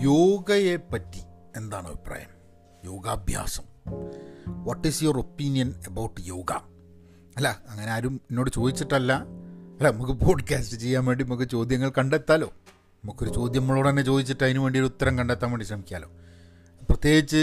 യോഗയെ പറ്റി എന്താണ് അഭിപ്രായം യോഗാഭ്യാസം what is your opinion about yoga അല്ല അങ്ങനെ ആരും എന്നോട് ചോദിച്ചിട്ടല്ല അല്ല നമുക്ക് പോഡ്കാസ്റ്റ് ചെയ്യാൻ വേണ്ടി നമുക്ക് ചോദ്യങ്ങൾ കണ്ടെത്താലോ നമുക്കൊരു ചോദ്യം നമ്മളോട് തന്നെ ചോദിച്ചിട്ട് അതിന് വേണ്ടി ഒരു ഉത്തരം കണ്ടെത്താൻ വേണ്ടി ശ്രമിക്കാമല്ലോ പ്രത്യേകിച്ച്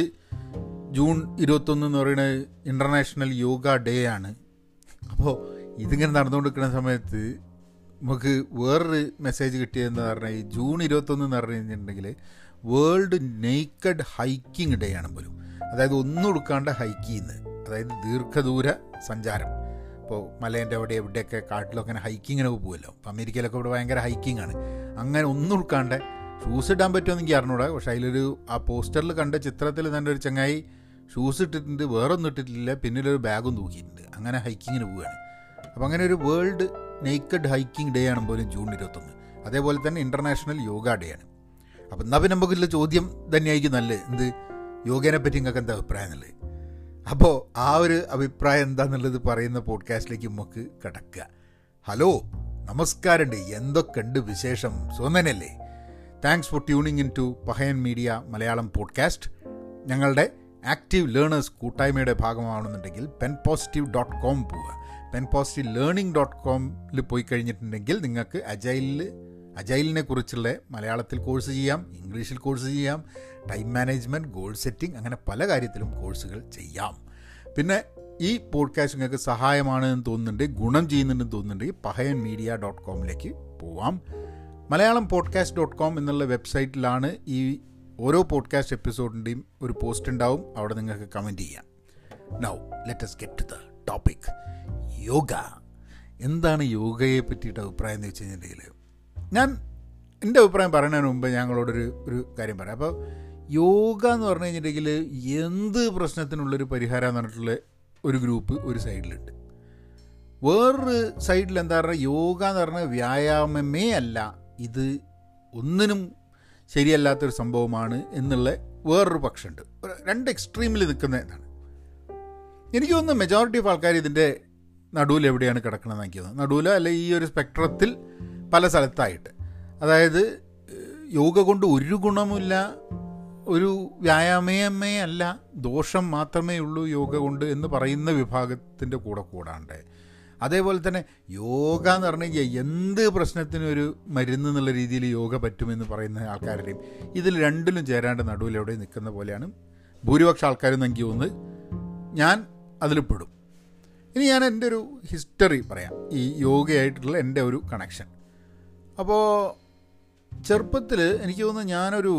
ജൂൺ ഇരുപത്തൊന്ന് എന്ന് പറയുന്നത് ഇൻ്റർനാഷണൽ യോഗ ഡേ ആണ് അപ്പോൾ ഇതിങ്ങനെ നടന്നുകൊണ്ടിരിക്കുന്ന സമയത്ത് നമുക്ക് വേറൊരു മെസ്സേജ് കിട്ടിയതെന്ന് പറഞ്ഞാൽ ഈ ജൂൺ ഇരുപത്തൊന്ന് എന്ന് പറഞ്ഞു കഴിഞ്ഞിട്ടുണ്ടെങ്കിൽ വേൾഡ് നെയ്ക്കഡ് ഹൈക്കിംഗ് ഡേ ആണ് പോലും അതായത് ഒന്നും എടുക്കാണ്ട് ഹൈക്ക് ചെയ്യുന്നത് അതായത് ദീർഘദൂര സഞ്ചാരം ഇപ്പോൾ മലേൻ്റെ അവിടെ എവിടെയൊക്കെ കാട്ടിലൊക്കെ അങ്ങനെ ഹൈക്കിങ്ങിനൊക്കെ പോകുമല്ലോ അപ്പോൾ അമേരിക്കയിലൊക്കെ ഇവിടെ ഭയങ്കര ഹൈക്കിംഗ് ആണ് അങ്ങനെ ഒന്നും എടുക്കാണ്ട് ഷൂസ് ഇടാൻ പറ്റുമെന്ന് എനിക്ക് അറിഞ്ഞൂടാ പക്ഷേ അതിലൊരു ആ പോസ്റ്ററിൽ കണ്ട ചിത്രത്തിൽ തന്നെ ഒരു ചങ്ങായി ഷൂസ് ഇട്ടിട്ടുണ്ട് വേറൊന്നും ഇട്ടിട്ടില്ല പിന്നിലൊരു ബാഗും തൂക്കിയിട്ടുണ്ട് അങ്ങനെ ഹൈക്കിങ്ങിന് പോവുകയാണ് അപ്പോൾ അങ്ങനെ ഒരു വേൾഡ് നെയ്ക്കഡ് ഹൈക്കിംഗ് ഡേ ആണ് പോലും ജൂൺ ഇരുപത്തൊന്ന് അതേപോലെ തന്നെ ഇൻ്റർനാഷണൽ യോഗ ഡേ ആണ് അപ്പം എന്നാൽ പിന്നെ നമുക്കുള്ള ചോദ്യം തന്നെയായിരിക്കും നല്ലത് എന്ത് യോഗേനെ പറ്റി നിങ്ങൾക്ക് എന്താ അഭിപ്രായം എന്നുള്ളത് അപ്പോൾ ആ ഒരു അഭിപ്രായം എന്താണെന്നുള്ളത് പറയുന്ന പോഡ്കാസ്റ്റിലേക്ക് നമുക്ക് കിടക്കുക ഹലോ നമസ്കാരമുണ്ട് എന്തൊക്കെയുണ്ട് വിശേഷം സുഖനല്ലേ thanks for tuning in to Pahayan media Malayalam podcast ഞങ്ങളുടെ ആക്റ്റീവ് ലേണേഴ്സ് കൂട്ടായ്മയുടെ ഭാഗമാണെന്നുണ്ടെങ്കിൽ പെൻ പോസിറ്റീവ് ഡോട്ട് കോം പോവുക പെൻ പോസിറ്റീവ് ലേണിംഗ് ഡോട്ട് കോമിൽ പോയി കഴിഞ്ഞിട്ടുണ്ടെങ്കിൽ നിങ്ങൾക്ക് അജൈലിൽ അജൈലിനെ കുറിച്ചുള്ള മലയാളത്തിൽ കോഴ്സ് ചെയ്യാം ഇംഗ്ലീഷിൽ കോഴ്സ് ചെയ്യാം ടൈം മാനേജ്മെൻറ്റ് ഗോൾ സെറ്റിംഗ് അങ്ങനെ പല കാര്യത്തിലും കോഴ്സുകൾ ചെയ്യാം പിന്നെ ഈ പോഡ്കാസ്റ്റ് നിങ്ങൾക്ക് സഹായമാണ് എന്ന് തോന്നുന്നുണ്ട് ഗുണം ചെയ്യുന്നുണ്ടെന്ന് തോന്നുന്നുണ്ടെങ്കിൽ പഹയൻ മീഡിയ ഡോട്ട് കോമിലേക്ക് പോവാം മലയാളം പോഡ്കാസ്റ്റ് ഡോട്ട് കോം എന്നുള്ള വെബ്സൈറ്റിലാണ് ഈ ഓരോ പോഡ്കാസ്റ്റ് എപ്പിസോഡിൻ്റെയും ഒരു പോസ്റ്റ് ഉണ്ടാവും അവിടെ നിങ്ങൾക്ക് കമൻറ്റ് ചെയ്യാം now let's get to the topic yoga എന്താണ് യോഗയെ പറ്റിയിട്ട് അഭിപ്രായം എന്ന് വെച്ച് കഴിഞ്ഞിട്ടുണ്ടെങ്കിൽ ഞാൻ എൻ്റെ അഭിപ്രായം പറയുന്നതിന് മുമ്പ് ഞങ്ങളോടൊരു ഒരു കാര്യം പറയാം അപ്പോൾ യോഗ എന്ന് പറഞ്ഞു കഴിഞ്ഞിട്ടുണ്ടെങ്കിൽ എന്ത് പ്രശ്നത്തിനുള്ളൊരു പരിഹാരം എന്ന് പറഞ്ഞിട്ടുള്ള ഒരു ഗ്രൂപ്പ് ഒരു സൈഡിലുണ്ട് വേറൊരു സൈഡിൽ എന്താ പറയുക യോഗ എന്ന് പറഞ്ഞാൽ വ്യായാമമേ അല്ല ഇത് ഒന്നിനും ശരിയല്ലാത്തൊരു സംഭവമാണ് എന്നുള്ള വേറൊരു പക്ഷമുണ്ട് ഒരു രണ്ട് എക്സ്ട്രീമിൽ നിൽക്കുന്ന ഇതാണ് എനിക്ക് തോന്നുന്നു മെജോറിറ്റി ഓഫ് ആൾക്കാർ ഇതിൻ്റെ നടുവിൽ എവിടെയാണ് കിടക്കണമെന്ന് എനിക്ക് തോന്നുന്നത് നടുവിൽ അല്ലെ ഈ ഒരു സ്പെക്ട്രത്തിൽ പല സ്ഥലത്തായിട്ട് അതായത് യോഗ കൊണ്ട് ഒരു ഗുണമില്ല ഒരു വ്യായാമയമേ അല്ല ദോഷം മാത്രമേ ഉള്ളൂ യോഗ കൊണ്ട് എന്ന് പറയുന്ന വിഭാഗത്തിൻ്റെ കൂടെ കൂടാണ്ട് അതേപോലെ തന്നെ യോഗ എന്ന് പറഞ്ഞു കഴിഞ്ഞാൽ എന്ത് പ്രശ്നത്തിനും ഒരു മരുന്ന് എന്നുള്ള രീതിയിൽ യോഗ പറ്റുമെന്ന് പറയുന്ന ആൾക്കാരുടെയും ഇതിൽ രണ്ടിലും ചേരാണ്ട് നടുവിൽ എവിടെ നിൽക്കുന്ന പോലെയാണ് ഭൂരിപക്ഷ ആൾക്കാരും എനിക്ക് തോന്നുന്നത് ഞാൻ അതിൽ പെടും ഇനി ഞാൻ എൻ്റെ ഒരു ഹിസ്റ്ററി പറയാം ഈ യോഗയായിട്ടുള്ള എൻ്റെ ഒരു കണക്ഷൻ അപ്പോൾ ചെറുപ്പത്തിൽ എനിക്ക് തോന്നുന്നു ഞാനൊരു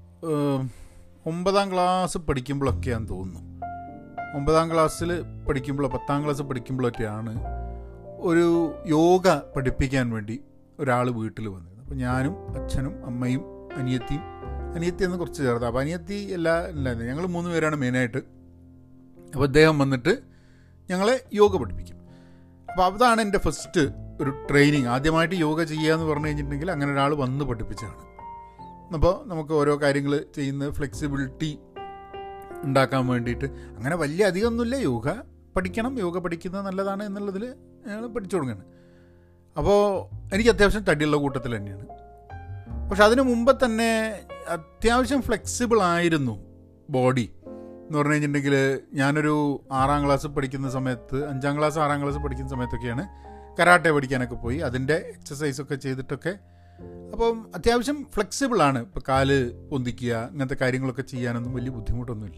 ഒമ്പതാം ക്ലാസ് പഠിക്കുമ്പോഴൊക്കെയാന്ന് തോന്നുന്നു ഒമ്പതാം ക്ലാസ്സിൽ പഠിക്കുമ്പോൾ പത്താം ക്ലാസ് പഠിക്കുമ്പോഴൊക്കെയാണ് ഒരു യോഗ പഠിപ്പിക്കാൻ വേണ്ടി ഒരാൾ വീട്ടിൽ വന്നത് അപ്പോൾ ഞാനും അച്ഛനും അമ്മയും അനിയത്തിയും അനിയത്തി എന്ന് കുറച്ച് ചേർത്ത് അപ്പോൾ അനിയത്തി എല്ലാ ഇല്ലായിരുന്നു ഞങ്ങൾ മൂന്ന് പേരാണ് മെയിനായിട്ട് അപ്പോൾ അദ്ദേഹം വന്നിട്ട് ഞങ്ങളെ യോഗ പഠിപ്പിക്കും അപ്പോൾ അതാണ് എൻ്റെ ഫസ്റ്റ് ഒരു ട്രെയിനിങ് ആദ്യമായിട്ട് യോഗ ചെയ്യുക എന്ന് പറഞ്ഞു കഴിഞ്ഞിട്ടുണ്ടെങ്കിൽ അങ്ങനെ ഒരാൾ വന്ന് പഠിപ്പിച്ചതാണ് അപ്പോൾ നമുക്ക് ഓരോ കാര്യങ്ങൾ ചെയ്യുന്ന ഫ്ലെക്സിബിലിറ്റി ഉണ്ടാക്കാൻ വേണ്ടിയിട്ട് അങ്ങനെ വലിയ അധികമൊന്നുമില്ല യോഗ പഠിക്കണം യോഗ പഠിക്കുന്നത് നല്ലതാണ് എന്നുള്ളതിൽ ഞങ്ങൾ പഠിച്ചു തുടങ്ങുകയാണ് അപ്പോൾ എനിക്ക് അത്യാവശ്യം തടിയുള്ള കൂട്ടത്തിൽ തന്നെയാണ് പക്ഷെ അതിന് മുമ്പ് തന്നെ അത്യാവശ്യം ഫ്ലെക്സിബിൾ ആയിരുന്നു ബോഡി എന്ന് പറഞ്ഞു കഴിഞ്ഞിട്ടുണ്ടെങ്കിൽ ഞാനൊരു ആറാം ക്ലാസ് പഠിക്കുന്ന സമയത്ത് അഞ്ചാം ക്ലാസ് ആറാം ക്ലാസ് പഠിക്കുന്ന സമയത്തൊക്കെയാണ് കരാട്ടെ പഠിക്കാനൊക്കെ പോയി അതിൻ്റെ എക്സസൈസൊക്കെ ചെയ്തിട്ടൊക്കെ അപ്പം അത്യാവശ്യം ഫ്ലെക്സിബിളാണ് ഇപ്പോൾ കാല് പൊന്തിക്കുക അങ്ങനത്തെ കാര്യങ്ങളൊക്കെ ചെയ്യാനൊന്നും വലിയ ബുദ്ധിമുട്ടൊന്നുമില്ല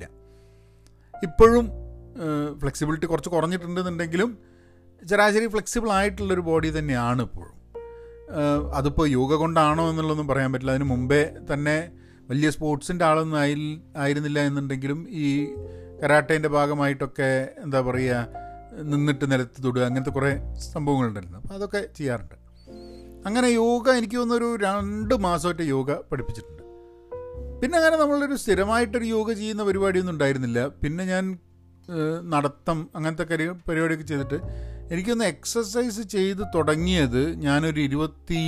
ഇപ്പോഴും ഫ്ലെക്സിബിലിറ്റി കുറച്ച് കുറഞ്ഞിട്ടുണ്ടെന്നുണ്ടെങ്കിലും ശരാശരി ഫ്ലെക്സിബിൾ ആയിട്ടുള്ളൊരു ബോഡി തന്നെയാണ് ഇപ്പോഴും അതിപ്പോൾ യോഗ കൊണ്ടാണോ എന്നുള്ളതൊന്നും പറയാൻ പറ്റില്ല അതിന് മുമ്പേ തന്നെ വലിയ സ്പോർട്സിൻ്റെ ആളൊന്നും ആയി ആയിരുന്നില്ല എന്നുണ്ടെങ്കിലും ഈ കരാട്ടേൻ്റെ ഭാഗമായിട്ടൊക്കെ എന്താ പറയുക നിന്നിട്ട് നിലത്ത് തൊടുക അങ്ങനത്തെ കുറേ സംഭവങ്ങളുണ്ടായിരുന്നു അപ്പോൾ അതൊക്കെ ചെയ്യാറുണ്ട് അങ്ങനെ യോഗ എനിക്ക് തോന്നുന്നൊരു രണ്ട് മാസമായിട്ട് യോഗ പഠിപ്പിച്ചിട്ടുണ്ട് പിന്നെ അങ്ങനെ നമ്മളൊരു സ്ഥിരമായിട്ടൊരു യോഗ ചെയ്യുന്ന പരിപാടിയൊന്നും ഉണ്ടായിരുന്നില്ല പിന്നെ ഞാൻ നടത്തം അങ്ങനത്തെ കാര്യ പരിപാടിയൊക്കെ ചെയ്തിട്ട് എനിക്കൊന്ന് എക്സസൈസ് ചെയ്ത് തുടങ്ങിയത് ഞാനൊരു ഇരുപത്തി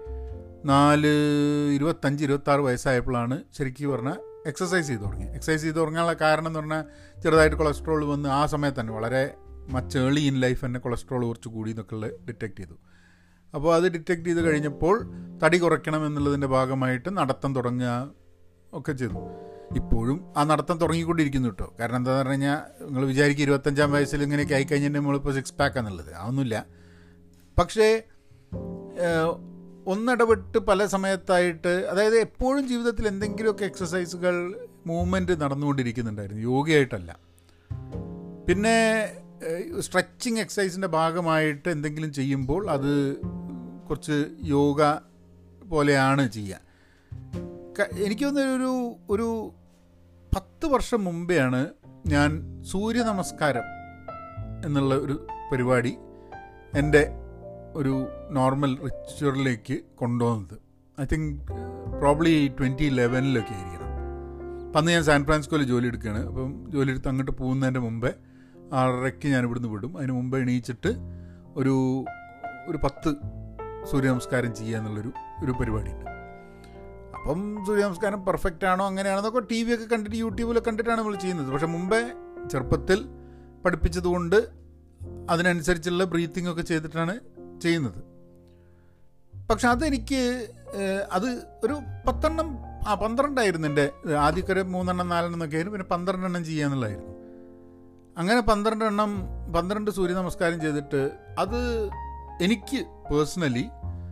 നാല് ഇരുപത്തഞ്ച് ഇരുപത്താറ് വയസ്സായപ്പോഴാണ് ശരിക്കും പറഞ്ഞാൽ എക്സസൈസ് ചെയ്ത് തുടങ്ങി എക്സസൈസ് ചെയ്ത് തുടങ്ങാനുള്ള കാരണം എന്ന് പറഞ്ഞാൽ ചെറുതായിട്ട് കൊളസ്ട്രോൾ വന്ന് ആ സമയത്ത് തന്നെ വളരെ മച്ച് ഏർലി ഇൻ ലൈഫ് തന്നെ കൊളസ്ട്രോൾ കുറച്ച് കൂടി എന്നൊക്കെ ഉള്ളത് ഡിറ്റക്ട് ചെയ്തു അപ്പോൾ അത് ഡിറ്റക്ട് ചെയ്ത് കഴിഞ്ഞപ്പോൾ തടി കുറയ്ക്കണം എന്നുള്ളതിൻ്റെ ഭാഗമായിട്ട് നടത്തം തുടങ്ങുക ഒക്കെ ചെയ്തു ഇപ്പോഴും ആ നടത്തം തുടങ്ങിക്കൊണ്ടിരിക്കുന്നു കേട്ടോ കാരണം എന്താണെന്ന് പറഞ്ഞു കഴിഞ്ഞാൽ നിങ്ങൾ വിചാരിക്കും ഇരുപത്തഞ്ചാം വയസ്സിൽ ഇങ്ങനെയൊക്കെ ആയിക്കഴിഞ്ഞാൽ നമ്മളിപ്പോൾ സിക്സ് പാക്ക് എന്നുള്ളത് അതൊന്നുമില്ല പക്ഷേ ഏഹ്, ഒന്നിടവിട്ട് പല സമയത്തായിട്ട് അതായത് എപ്പോഴും ജീവിതത്തിൽ എന്തെങ്കിലുമൊക്കെ എക്സസൈസുകൾ മൂവ്മെൻറ്റ് നടന്നുകൊണ്ടിരിക്കുന്നുണ്ടായിരുന്നു യോഗയായിട്ടല്ല പിന്നെ സ്ട്രെച്ചിങ് എക്സസൈസിൻ്റെ ഭാഗമായിട്ട് എന്തെങ്കിലും ചെയ്യുമ്പോൾ അത് കുറച്ച് യോഗ പോലെയാണ് ചെയ്യുക ക- എനിക്ക് തോന്നുന്ന ഒരു ഒരു പത്ത് വർഷം മുമ്പെയാണ് ഞാൻ സൂര്യ നമസ്കാരം എന്നുള്ള ഒരു പരിപാടി എൻ്റെ ഒരു നോർമൽ റിച്വറിലേക്ക് കൊണ്ടുവന്നത് ഐ തിങ്ക് പ്രോബ്ലി ട്വൻറ്റി ഇലവനിലൊക്കെ ആയിരിക്കണം അപ്പം അന്ന് ഞാൻ സാൻ ഫ്രാൻസിസ്കോയിൽ ജോലി എടുക്കുകയാണ് അപ്പം ജോലി എടുത്ത് അങ്ങോട്ട് പോകുന്നതിൻ്റെ മുമ്പേ ആറരയ്ക്ക് ഞാൻ ഇവിടുന്ന് വിടും അതിന് മുമ്പ് എണീച്ചിട്ട് ഒരു ഒരു പത്ത് സൂര്യ നമസ്കാരം ചെയ്യുക എന്നുള്ളൊരു ഒരു പരിപാടിയുണ്ട് അപ്പം സൂര്യ നമസ്കാരം പെർഫെക്റ്റ് ആണോ അങ്ങനെയാണെന്നൊക്കെ ടി വി ഒക്കെ കണ്ടിട്ട് യൂട്യൂബിലൊക്കെ കണ്ടിട്ടാണ് നമ്മൾ ചെയ്യുന്നത് പക്ഷെ മുമ്പേ ചെറുപ്പത്തിൽ പഠിപ്പിച്ചതുകൊണ്ട് അതിനനുസരിച്ചുള്ള ബ്രീത്തിങ് ഒക്കെ ചെയ്തിട്ടാണ് ചെയ്യുന്നത് പക്ഷെ അതെനിക്ക് ഏഹ്, അത് ഒരു പത്തെണ്ണം ആ പന്ത്രണ്ടായിരുന്നു എൻ്റെ ആദ്യമൊക്കെ ഒരു മൂന്നെണ്ണം നാലെണ്ണം എന്നൊക്കെ ആയിരുന്നു പിന്നെ പന്ത്രണ്ടെണ്ണം ചെയ്യാന്നുള്ളതായിരുന്നു അങ്ങനെ പന്ത്രണ്ടെണ്ണം പന്ത്രണ്ട് സൂര്യ നമസ്കാരം ചെയ്തിട്ട് അത് എനിക്ക് പേഴ്സണലി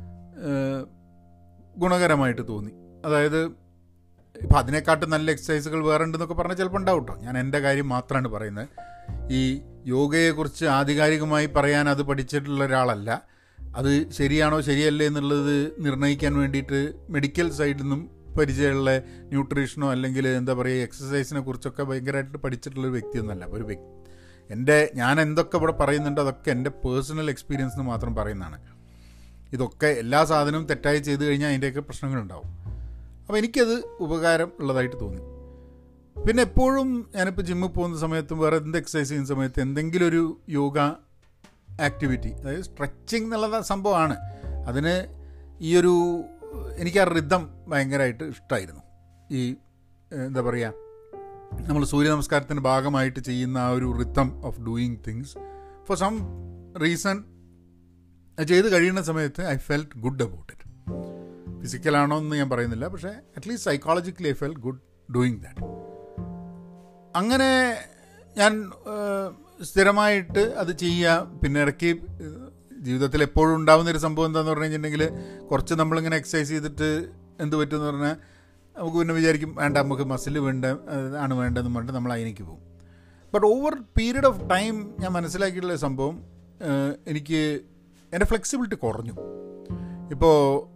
ഗുണകരമായിട്ട് തോന്നി അതായത് ഇപ്പം അതിനെക്കാട്ടും നല്ല എക്സസൈസുകൾ വേറെ ഉണ്ടെന്നൊക്കെ പറഞ്ഞാൽ ചിലപ്പോൾ ഉണ്ടാവും കേട്ടോ ഞാൻ എൻ്റെ കാര്യം മാത്രമാണ് പറയുന്നത് ഈ യോഗയെക്കുറിച്ച് ആധികാരികമായി പറയാൻ അത് പഠിച്ചിട്ടുള്ള ഒരാളല്ല അത് ശരിയാണോ ശരിയല്ലേ എന്നുള്ളത് നിർണ്ണയിക്കാൻ വേണ്ടിയിട്ട് മെഡിക്കൽ സൈഡിൽ നിന്നും പരിചയമുള്ള ന്യൂട്രീഷനോ അല്ലെങ്കിൽ എന്താ പറയുക എക്സസൈസിനെ കുറിച്ചൊക്കെ ഭയങ്കരമായിട്ട് പഠിച്ചിട്ടുള്ളൊരു വ്യക്തിയൊന്നുമല്ല ഒരു വ്യക്തി എൻ്റെ ഞാൻ എന്തൊക്കെ ഇവിടെ പറയുന്നുണ്ടോ അതൊക്കെ എൻ്റെ പേഴ്സണൽ എക്സ്പീരിയൻസിന് മാത്രം പറയുന്നതാണ് ഇതൊക്കെ എല്ലാ സാധനവും തെറ്റായി ചെയ്തു കഴിഞ്ഞാൽ അതിൻ്റെയൊക്കെ പ്രശ്നങ്ങളുണ്ടാവും അപ്പോൾ എനിക്കത് ഉപകാരം ഉള്ളതായിട്ട് തോന്നി പിന്നെ എപ്പോഴും ഞാനിപ്പോൾ ജിമ്മിൽ പോകുന്ന സമയത്തും വേറെ എന്ത് എക്സസൈസ് ചെയ്യുന്ന സമയത്ത് എന്തെങ്കിലും ഒരു യോഗ ആക്ടിവിറ്റി അതായത് സ്ട്രെച്ചിങ് എന്നുള്ള സംഭവമാണ് അതിന് ഈ ഒരു എനിക്ക് ആ റിതം ഭയങ്കരമായിട്ട് ഇഷ്ടമായിരുന്നു ഈ ഏഹ്, എന്താ പറയുക നമ്മൾ സൂര്യ നമസ്കാരത്തിൻ്റെ ഭാഗമായിട്ട് ചെയ്യുന്ന ആ ഒരു rhythm of doing things for some reason ചെയ്ത് കഴിയുന്ന സമയത്ത് I felt good about it ഫിസിക്കലാണോ എന്ന് ഞാൻ പറയുന്നില്ല പക്ഷേ at least psychologically I felt good doing that അങ്ങനെ ഞാൻ ഏഹ്, സ്ഥിരമായിട്ട് അത് ചെയ്യുക പിന്നെ ഇടയ്ക്ക് ഏഹ്, ജീവിതത്തിൽ എപ്പോഴും ഉണ്ടാകുന്ന ഒരു സംഭവം എന്താണെന്ന് പറഞ്ഞു കഴിഞ്ഞിട്ടുണ്ടെങ്കിൽ കുറച്ച് നമ്മളിങ്ങനെ എക്സസൈസ് ചെയ്തിട്ട് എന്ത് പറ്റുമെന്ന് പറഞ്ഞാൽ നമുക്ക് പിന്നെ വിചാരിക്കും വേണ്ട നമുക്ക് മസിൽ വേണ്ട ഏഹ്, ആണ് വേണ്ടതെന്ന് പറഞ്ഞിട്ട് നമ്മൾ അതിലേക്ക് പോകും but over period of time ഞാൻ മനസ്സിലാക്കിയിട്ടുള്ള ഒരു സംഭവം ഏഹ്, എനിക്ക് എൻ്റെ ഫ്ലെക്സിബിലിറ്റി കുറഞ്ഞു ഇപ്പോൾ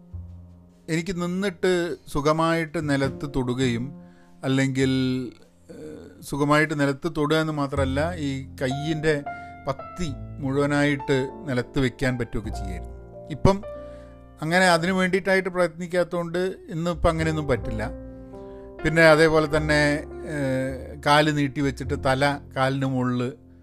എനിക്ക് നിന്നിട്ട് സുഖമായിട്ട് നിലത്ത് തൊടുകയും അല്ലെങ്കിൽ ഏഹ്, സുഖമായിട്ട് നിലത്ത് തൊടുക എന്ന് മാത്രമല്ല ഈ കയ്യിൻ്റെ പത്തി മുഴുവനായിട്ട് നിലത്ത് വെക്കാൻ പറ്റുകയൊക്കെ ചെയ്യായിരുന്നു ഇപ്പം അങ്ങനെ അതിന് വേണ്ടിയിട്ടായിട്ട് പ്രയത്നിക്കാത്തതുകൊണ്ട് ഇന്നിപ്പം അങ്ങനെയൊന്നും പറ്റില്ല പിന്നെ അതേപോലെ തന്നെ ഏഹ്, കാല് നീട്ടി വെച്ചിട്ട് തല കാലിന് മുകളിൽ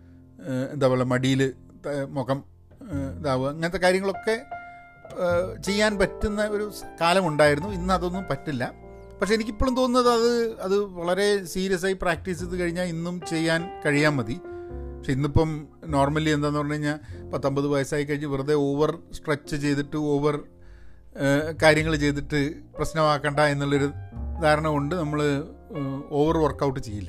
എന്താ പറയുക മടിയിൽ മുഖം ഏഹ്, ഇതാവുക അങ്ങനത്തെ കാര്യങ്ങളൊക്കെ ഏഹ്, ചെയ്യാൻ പറ്റുന്ന ഒരു സ് കാലമുണ്ടായിരുന്നു ഇന്ന് അതൊന്നും പറ്റില്ല പക്ഷെ എനിക്കിപ്പോഴും തോന്നുന്നത് അത് അത് വളരെ സീരിയസ് ആയി പ്രാക്ടീസ് ചെയ്ത് കഴിഞ്ഞാൽ ഇന്നും ചെയ്യാൻ കഴിയാൻ മതി പക്ഷെ ഇന്നിപ്പം നോർമലി എന്താന്ന് പറഞ്ഞു കഴിഞ്ഞാൽ പത്തൊമ്പത് വയസ്സായി കഴിഞ്ഞ് വെറുതെ ഓവർ സ്ട്രെച്ച് ചെയ്തിട്ട് ഓവർ കാര്യങ്ങൾ ചെയ്തിട്ട് പ്രശ്നമാക്കണ്ട എന്നുള്ളൊരു ധാരണ കൊണ്ട് നമ്മൾ ഓവർ വർക്കൗട്ട് ചെയ്യില്ല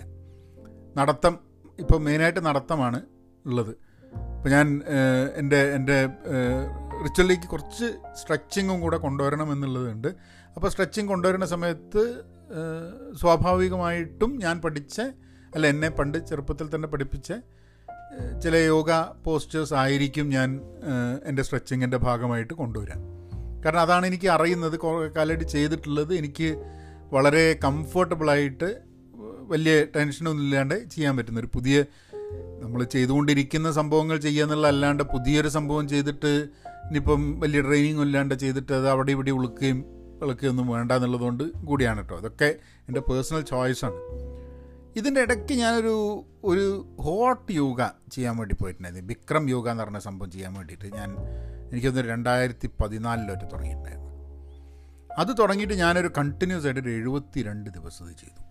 നടത്തം ഇപ്പം മെയിനായിട്ട് നടത്തമാണ് ഉള്ളത് ഇപ്പം ഞാൻ ഏഹ്, എൻ്റെ എൻ്റെ റിച്വലിലേക്ക് കുറച്ച് സ്ട്രെച്ചിങ്ങും കൂടെ കൊണ്ടുവരണം എന്നുള്ളതുണ്ട് അപ്പോൾ സ്ട്രെച്ചിങ് കൊണ്ടുവരുന്ന സമയത്ത് ഏഹ്, സ്വാഭാവികമായിട്ടും ഞാൻ പഠിച്ച അല്ല എന്നെ പണ്ട് ചെറുപ്പത്തിൽ തന്നെ പഠിപ്പിച്ച ഏഹ്, ചില യോഗ പോസ്റ്റേഴ്സ് ആയിരിക്കും ഞാൻ ഏഹ്, എൻ്റെ സ്ട്രെച്ചിങ്ങിൻ്റെ ഭാഗമായിട്ട് കൊണ്ടുവരാൻ കാരണം അതാണ് എനിക്ക് അറിയുന്നത് കുറേ കാലമായിട്ട് ചെയ്തിട്ടുള്ളത് എനിക്ക് വളരെ കംഫർട്ടബിളായിട്ട് വലിയ ടെൻഷനൊന്നും ഇല്ലാണ്ട് ചെയ്യാൻ പറ്റുന്ന ഒരു പുതിയ നമ്മൾ ചെയ്തുകൊണ്ടിരിക്കുന്ന സംഭവങ്ങൾ ചെയ്യുക എന്നുള്ള അല്ലാണ്ട് പുതിയൊരു സംഭവം ചെയ്തിട്ട് ഇനിയിപ്പം വലിയ ട്രെയിനിങ് ഇല്ലാണ്ട് ചെയ്തിട്ട് അത് അവിടെ ഇവിടെ ഉളുക്കുകയും ഇളക്കുകയൊന്നും വേണ്ട എന്നുള്ളതുകൊണ്ട് കൂടിയാണ് കേട്ടോ അതൊക്കെ എൻ്റെ പേഴ്സണൽ ചോയ്സാണ് ഇതിൻ്റെ ഇടയ്ക്ക് ഞാനൊരു ഒരു ഹോട്ട് യോഗ ചെയ്യാൻ വേണ്ടി പോയിട്ടുണ്ടായിരുന്നു വിക്രം യോഗ എന്ന് പറഞ്ഞ സംഭവം ചെയ്യാൻ വേണ്ടിയിട്ട് ഞാൻ എനിക്കൊന്ന് രണ്ടായിരത്തി പതിനാലിലൊക്കെ തുടങ്ങിയിട്ടുണ്ടായിരുന്നു അത് തുടങ്ങിയിട്ട് ഞാനൊരു കണ്ടിന്യൂസ് ആയിട്ട് ഒരു എഴുപത്തി രണ്ട് ദിവസം ഇത് ചെയ്തു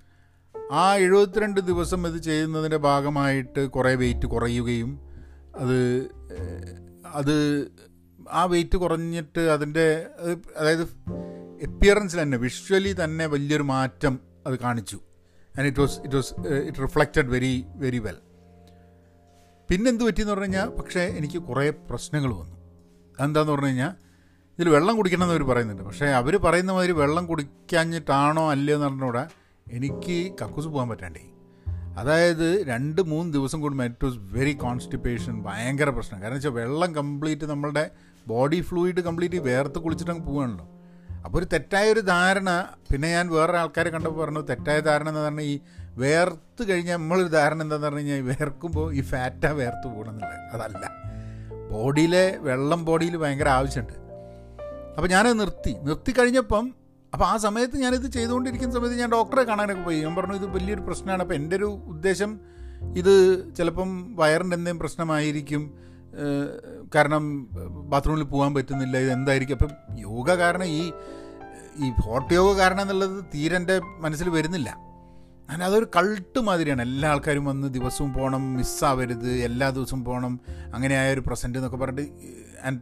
ആ എഴുപത്തിരണ്ട് ദിവസം ഇത് ചെയ്യുന്നതിൻ്റെ ഭാഗമായിട്ട് കുറേ വെയിറ്റ് കുറയുകയും അത് ഏഹ്, അത് ആ വെയിറ്റ് കുറഞ്ഞിട്ട് അതിൻ്റെ അത് അതായത് എപ്പിയറൻസിൽ തന്നെ വിഷ്വലി തന്നെ വലിയൊരു മാറ്റം അത് കാണിച്ചു and it was it was it reflected very very well പിന്നെന്ത് പറ്റിയെന്ന് പറഞ്ഞു കഴിഞ്ഞാൽ പക്ഷേ എനിക്ക് കുറേ പ്രശ്നങ്ങൾ വന്നു അതെന്താന്ന് പറഞ്ഞു കഴിഞ്ഞാൽ ഇതിൽ വെള്ളം കുടിക്കണം എന്നവർ പറയുന്നുണ്ട് പക്ഷേ അവർ പറയുന്ന മാതിരി വെള്ളം കുടിക്കാഞ്ഞിട്ടാണോ അല്ലയോ എന്ന് പറഞ്ഞൂടെ എനിക്ക് കക്കൂസ് പോകാൻ പറ്റാണ്ടേ അതായത് രണ്ട് മൂന്ന് ദിവസം കൂടുമ്പോൾ ഇറ്റ് വാസ് വെരി കോൺസ്റ്റിപ്പേഷൻ ഭയങ്കര പ്രശ്നം കാരണം വെച്ചാൽ വെള്ളം കംപ്ലീറ്റ് നമ്മളുടെ ബോഡി ഫ്ലൂയിഡ് കംപ്ലീറ്റ് വേർത്ത് കുളിച്ചിട്ട് അങ്ങ് പോവുകയാണല്ലോ അപ്പോൾ ഒരു തെറ്റായ ഒരു ധാരണ പിന്നെ ഞാൻ വേറെ ആൾക്കാരെ കണ്ടപ്പോൾ പറഞ്ഞു തെറ്റായ ധാരണ എന്ന് പറഞ്ഞാൽ ഈ വേർത്ത് കഴിഞ്ഞാൽ നമ്മളൊരു ധാരണ എന്താണെന്ന് പറഞ്ഞു കഴിഞ്ഞാൽ ഈ വേർക്കുമ്പോൾ ഈ ഫാറ്റാ വേർത്ത് പോകണമെന്നുള്ളത് അതല്ല ബോഡിയിലെ വെള്ളം ബോഡിയിൽ ഭയങ്കര ആവശ്യമുണ്ട് അപ്പോൾ ഞാനത് നിർത്തി നിർത്തി കഴിഞ്ഞപ്പം അപ്പോൾ ആ സമയത്ത് ഞാനിത് ചെയ്തുകൊണ്ടിരിക്കുന്ന സമയത്ത് ഞാൻ ഡോക്ടറെ കാണാനൊക്കെ പോയി ഞാൻ പറഞ്ഞു ഇത് വലിയൊരു പ്രശ്നമാണ് അപ്പോൾ എൻ്റെ ഒരു ഉദ്ദേശം ഇത് ചിലപ്പം വയറിൻ്റെ എന്തെങ്കിലും പ്രശ്നമായിരിക്കും ഏഹ് കാരണം ബാത്റൂമിൽ പോകാൻ പറ്റുന്നില്ല ഇത് എന്തായിരിക്കും അപ്പം യോഗ കാരണം ഈ ഈ ഹോട്ട് യോഗ കാരണം എന്നുള്ളത് തീരെ എൻ്റെ മനസ്സിൽ വരുന്നില്ല അങ്ങനെ അതൊരു കൾട്ട് മാതിരിയാണ് എല്ലാ ആൾക്കാരും വന്ന് ദിവസവും പോകണം മിസ്സാവരുത് എല്ലാ ദിവസവും പോകണം അങ്ങനെ ആയ ഒരു പ്രസൻറ്റ് എന്നൊക്കെ പറഞ്ഞിട്ട് ആൻഡ്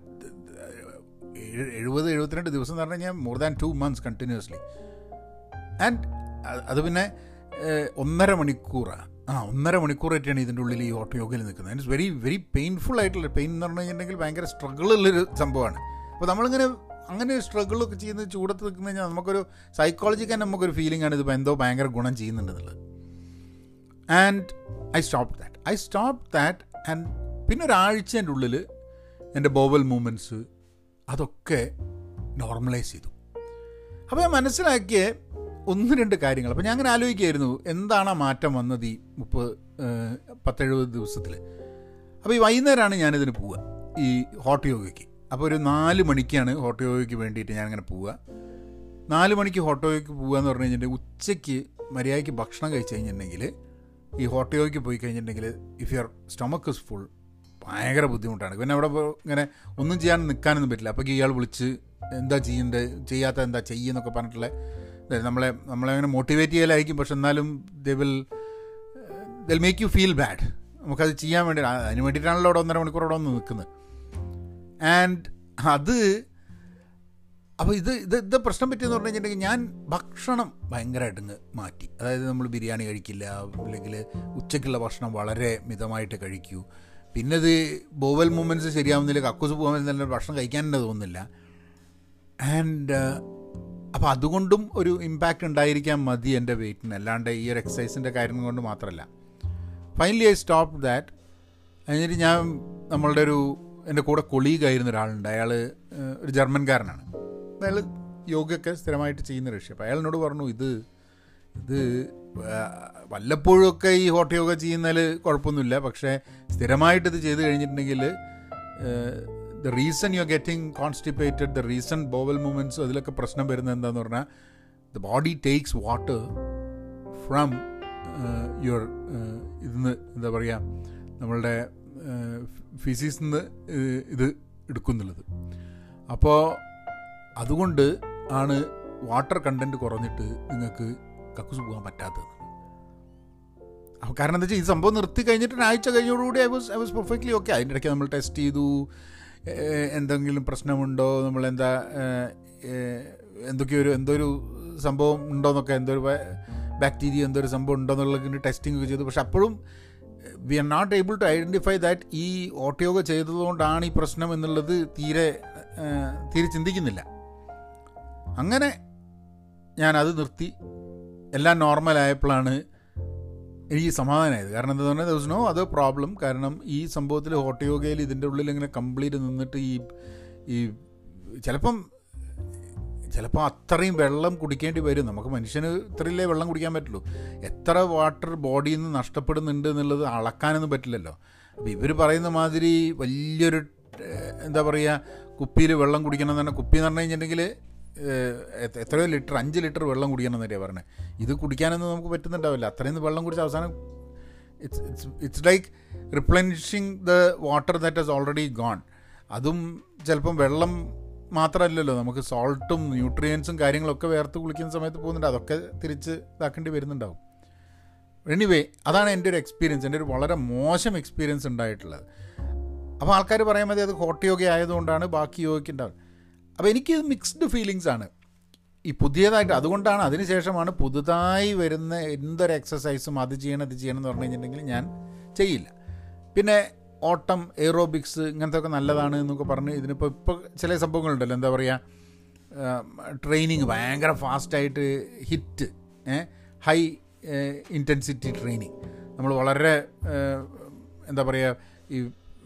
എഴുപത് എഴുപത്തിരണ്ട് ദിവസം എന്ന് പറഞ്ഞു കഴിഞ്ഞാൽ more than two months continuously and അത് പിന്നെ ഏഹ്, ഒന്നര മണിക്കൂറാണ് ആ ഒന്നര മണിക്കൂറായിട്ടാണ് ഇതിൻ്റെ ഉള്ളിൽ ഈ ഓട്ടോ യോഗയിൽ നിൽക്കുന്നത് ഇറ്റ്സ് വെരി വെരി പെയിൻഫുൾ ആയിട്ടുള്ള പെയിൻ എന്ന് പറഞ്ഞു കഴിഞ്ഞിട്ടുണ്ടെങ്കിൽ ഭയങ്കര സ്ട്രഗിളുള്ളൊരു സംഭവമാണ് അപ്പോൾ നമ്മളിങ്ങനെ അങ്ങനെ സ്ട്രഗിളൊക്കെ ചെയ്യുന്ന ചൂടത്ത് നിൽക്കുന്ന കഴിഞ്ഞാൽ നമുക്കൊരു സൈക്കോളജിക്ക് തന്നെ നമുക്കൊരു ഫീലിംഗ് ആണ് ഇതിപ്പോൾ എന്തോ ഭയങ്കര ഗുണം ചെയ്യുന്നുണ്ടെന്നുള്ളത് and I stop that I stop that and പിന്നെ ഒരാഴ്ചേൻ്റെ ഉള്ളിൽ എൻ്റെ ബോവൽ മൂമെൻറ്റ്സ് അതൊക്കെ നോർമലൈസ് ചെയ്തു അപ്പോൾ ഞാൻ മനസ്സിലാക്കിയ ഒന്ന് രണ്ട് കാര്യങ്ങൾ അപ്പോൾ ഞാൻ അങ്ങനെ ആലോചിക്കുകയായിരുന്നു എന്താണ് ആ മാറ്റം വന്നത് ഈ മുപ്പത് ഏഹ്, പത്തെഴുപത് ദിവസത്തിൽ അപ്പോൾ ഈ വൈകുന്നേരമാണ് ഞാനിതിന് പോവുക ഈ ഹോട്ട് യോഗയ്ക്ക് അപ്പോൾ ഒരു നാല് മണിക്കാണ് ഹോട്ട് യോഗയ്ക്ക് വേണ്ടിയിട്ട് ഞാനിങ്ങനെ പോവുക നാല് മണിക്ക് ഹോട്ട് യോഗയ്ക്ക് പോകുക എന്ന് പറഞ്ഞു കഴിഞ്ഞിട്ടുണ്ടെങ്കിൽ ഉച്ചയ്ക്ക് മര്യാദയ്ക്ക് ഭക്ഷണം കഴിച്ച് കഴിഞ്ഞിട്ടുണ്ടെങ്കിൽ ഈ ഹോട്ട് യോഗയ്ക്ക് പോയി കഴിഞ്ഞിട്ടുണ്ടെങ്കിൽ if your stomach is full ഭയങ്കര ബുദ്ധിമുട്ടാണ് പിന്നെ അവിടെ പോ- ഇങ്ങനെ ഒന്നും ചെയ്യാൻ നിൽക്കാനൊന്നും പറ്റില്ല അപ്പോൾ ഇയാൾ വിളിച്ച് എന്താ ചെയ്യേണ്ടത് ചെയ്യാത്ത എന്താ ചെയ്യുന്നൊക്കെ പറഞ്ഞിട്ടുള്ള ഇത് നമ്മളെ നമ്മളെ അങ്ങനെ മോട്ടിവേറ്റ് ചെയ്യലായിരിക്കും പക്ഷെ എന്നാലും ദേ വിൽ ദിൽ മേക്ക് യു ഫീൽ ബാഡ് നമുക്കത് ചെയ്യാൻ വേണ്ടി ആ, അതിന് വേണ്ടിയിട്ടാണല്ലോ അവിടെ ഒന്നര മണിക്കൂർ അവിടെ വന്ന് നിൽക്കുന്നത് ആൻഡ് അത് അപ്പോൾ ഇത് ഇത് ഇത് പ്രശ്നം പറ്റിയെന്ന് പറഞ്ഞു കഴിഞ്ഞിട്ടുണ്ടെങ്കിൽ ഞാൻ ഭക്ഷണം ഭയങ്കരമായിട്ട് ഇങ്ങ് മാറ്റി അതായത് നമ്മൾ ബിരിയാണി കഴിക്കില്ല അല്ലെങ്കിൽ ഉച്ചയ്ക്കുള്ള ഭക്ഷണം വളരെ മിതമായിട്ട് കഴിക്കൂ പിന്നെ ഇത് ബോവൽ മൂമെൻറ്റ്സ് ശരിയാവുന്നില്ല കക്കൂസ് പോകാൻ പറ്റുന്നില്ല ഭക്ഷണം കഴിക്കാൻ തന്നെ തോന്നുന്നില്ല ആൻഡ് അപ്പോൾ അതുകൊണ്ടും ഒരു ഇമ്പാക്റ്റ് ഉണ്ടായിരിക്കാൻ മതി എൻ്റെ വെയിറ്റിന് അല്ലാണ്ട് ഈ ഒരു എക്സസൈസിൻ്റെ കാര്യം കൊണ്ട് മാത്രമല്ല ഫൈനലി ഐ സ്റ്റോപ്പ് ദാറ്റ് കഴിഞ്ഞിട്ട് ഞാൻ നമ്മളുടെ ഒരു എൻ്റെ കൂടെ കൊളീഗായിരുന്ന ഒരാളുണ്ട് അയാൾ ഒരു ജർമ്മൻകാരനാണ് അയാൾ യോഗയൊക്കെ സ്ഥിരമായിട്ട് ചെയ്യുന്ന ഋഷി അപ്പോൾ അയാളിനോട് പറഞ്ഞു ഇത് ഇത് ആ, വല്ലപ്പോഴുമൊക്കെ ഈ ഹോട്ട് യോഗ ചെയ്യുന്നതിൽ കുഴപ്പമൊന്നുമില്ല പക്ഷേ സ്ഥിരമായിട്ട് ഇത് ചെയ്ത് കഴിഞ്ഞിട്ടുണ്ടെങ്കിൽ the reason you are getting constipated the reason bowel movements അതിലൊക്കെ പ്രശ്നം വരുന്നത് എന്താന്ന് പറഞ്ഞാൽ the body takes water from your ഇതിന്ന് എന്താ പറയുക നമ്മളുടെ ഫിസിക്സ് നിന്ന് ഇത് എടുക്കുന്നുള്ളത് അപ്പോൾ അതുകൊണ്ട് ആണ് വാട്ടർ കണ്ടൻറ്റ് കുറഞ്ഞിട്ട് നിങ്ങൾക്ക് കക്കൂസ് പോകാൻ പറ്റാത്തത് അപ്പോൾ കാരണം എന്താ വെച്ചാൽ ഈ സംഭവം നിർത്തി കഴിഞ്ഞിട്ട് ഒരാഴ്ച കഴിഞ്ഞോടുകൂടി I was I was perfectly okay അതിൻ്റെ ഇടയ്ക്ക് നമ്മൾ ടെസ്റ്റ് ചെയ്തു ഏഹ് എന്തെങ്കിലും പ്രശ്നമുണ്ടോ നമ്മളെന്താ ഏഹ് ഏഹ് എന്തൊക്കെയോ ഒരു എന്തോ ഒരു സംഭവം ഉണ്ടോയെന്നൊക്കെ എന്തോ ഒരു ബാക്ടീരിയ എന്തോ ഒരു സംഭവം ഉണ്ടോയെന്നുള്ളതിന് ടെസ്റ്റിംഗ് ഒക്കെ ചെയ്തു പക്ഷെ അപ്പോഴും we are not able to identify that ഈ ഓട്ടയോഗ ചെയ്തതുകൊണ്ടാണ് ഈ പ്രശ്നം എന്നുള്ളത് തീരെ ഏഹ് തീരെ ചിന്തിക്കുന്നില്ല അങ്ങനെ ഞാനത് നിർത്തി എല്ലാം നോർമലായപ്പോഴാണ് എനിക്ക് സമാധാനമായത് കാരണം എന്താ പറഞ്ഞാൽ ദിവസം നോ അത് പ്രോബ്ലം കാരണം ഈ സംഭവത്തിൽ ഹോട്ട് യോഗയിൽ ഇതിൻ്റെ ഉള്ളിൽ ഇങ്ങനെ കംപ്ലീറ്റ് നിന്നിട്ട് ഈ ഈ ചിലപ്പം ചിലപ്പോൾ അത്രയും വെള്ളം കുടിക്കേണ്ടി വരും നമുക്ക് മനുഷ്യന് ഇത്രയില്ലേ വെള്ളം കുടിക്കാൻ പറ്റുള്ളൂ എത്ര വാട്ടർ ബോഡിയിൽ നിന്ന് നഷ്ടപ്പെടുന്നുണ്ട് എന്നുള്ളത് അളക്കാനൊന്നും പറ്റില്ലല്ലോ അപ്പോൾ ഇവർ പറയുന്ന മാതിരി വലിയൊരു ഏഹ്, എന്താ പറയുക കുപ്പിയിൽ വെള്ളം കുടിക്കണം എന്ന് പറഞ്ഞാൽ കുപ്പി എന്ന് പറഞ്ഞു കഴിഞ്ഞിട്ടുണ്ടെങ്കിൽ ഏഹ്, എത്ര- എത്രയോ ലിറ്റർ അഞ്ച് ലിറ്റർ വെള്ളം കുടിക്കണം എന്നറിയാം പറഞ്ഞത് ഇത് കുടിക്കാനൊന്നും നമുക്ക് പറ്റുന്നുണ്ടാവില്ല അത്രയും വെള്ളം കുടിച്ച് അവസാനം it's it's it's like replenishing the water that has already gone അതും ചിലപ്പം വെള്ളം മാത്രമല്ലല്ലോ നമുക്ക് സോൾട്ടും ന്യൂട്രിയൻസും കാര്യങ്ങളൊക്കെ വേർത്ത് കുളിക്കുന്ന സമയത്ത് പോകുന്നുണ്ട് അതൊക്കെ തിരിച്ച് ഇതാക്കേണ്ടി വരുന്നുണ്ടാവും എനിവേ അതാണ് എൻ്റെ ഒരു എക്സ്പീരിയൻസ് എൻ്റെ ഒരു വളരെ മോശം എക്സ്പീരിയൻസ് ഉണ്ടായിട്ടുള്ളത് അപ്പോൾ ആൾക്കാർ പറയാൻ മതി അത് ഹോട്ട് യോഗ ആയതുകൊണ്ടാണ് ബാക്കി യോഗയ്ക്ക് ഉണ്ടാവുക അപ്പോൾ എനിക്ക് മിക്സ്ഡ് ഫീലിങ്സ് ആണ് ഈ പുതിയതായിട്ട് അതുകൊണ്ടാണ് അതിനുശേഷമാണ് പുതുതായി വരുന്ന എന്തൊരു എക്സസൈസും അത് ചെയ്യണം ഇത് ചെയ്യണം എന്ന് പറഞ്ഞു കഴിഞ്ഞിട്ടുണ്ടെങ്കിൽ ഞാൻ ചെയ്യില്ല പിന്നെ ഓട്ടം എയ്റോബിക്സ് ഇങ്ങനത്തെ ഒക്കെ നല്ലതാണ് എന്നൊക്കെ പറഞ്ഞ് ഇതിനിപ്പോൾ ഇപ്പോൾ ചില സംഭവങ്ങളുണ്ടല്ലോ എന്താ പറയുക ട്രെയിനിങ് ഭയങ്കര ഫാസ്റ്റായിട്ട് ഹിറ്റ് ഹൈ ഇൻറ്റൻസിറ്റി ട്രെയിനിങ് നമ്മൾ വളരെ ഏഹ്, എന്താ പറയുക ഈ